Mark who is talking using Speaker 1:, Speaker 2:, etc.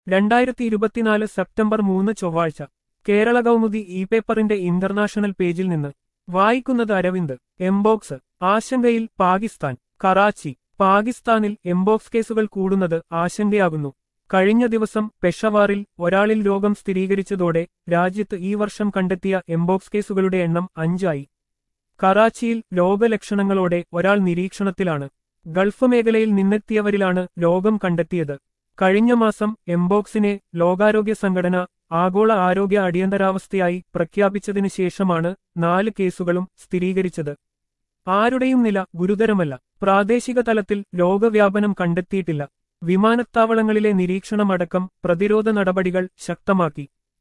Speaker 1: രണ്ടായിരത്തി ഇരുപത്തിനാല് സെപ്റ്റംബർ മൂന്ന് ചൊവ്വാഴ്ച കേരള കൗമുദി ഇ പേപ്പറിന്റെ ഇന്റർനാഷണൽ പേജിൽ നിന്ന് വായിക്കുന്നത് അരവിന്ദ് എംബോക്സ് ആശങ്കയിൽ പാകിസ്ഥാൻ കറാച്ചി പാകിസ്ഥാനിൽ എംബോക്സ് കേസുകൾ കൂടുന്നത് ആശങ്കയാകുന്നു കഴിഞ്ഞ ദിവസം പെഷവാറിൽ ഒരാളിൽ രോഗം സ്ഥിരീകരിച്ചതോടെ രാജ്യത്ത് ഈ വർഷം കണ്ടെത്തിയ എംബോക്സ് കേസുകളുടെ എണ്ണം അഞ്ചായി കറാച്ചിയിൽ രോഗലക്ഷണങ്ങളോടെ ഒരാൾ നിരീക്ഷണത്തിലാണ് ഗൾഫ് മേഖലയിൽ നിന്നെത്തിയവരിലാണ് രോഗം കണ്ടെത്തിയത് കഴിഞ്ഞ മാസം എംബോക്സിനെ ലോകാരോഗ്യ സംഘടന ആഗോള ആരോഗ്യ അടിയന്തരാവസ്ഥയായി പ്രഖ്യാപിച്ചതിനു ശേഷമാണ് നാല് കേസുകളും സ്ഥിരീകരിച്ചത് ആരുടെയും നില ഗുരുതരമല്ല പ്രാദേശിക തലത്തിൽ രോഗവ്യാപനം കണ്ടെത്തിയിട്ടില്ല വിമാനത്താവളങ്ങളിലെ നിരീക്ഷണമടക്കം പ്രതിരോധ നടപടികൾ ശക്തമാക്കി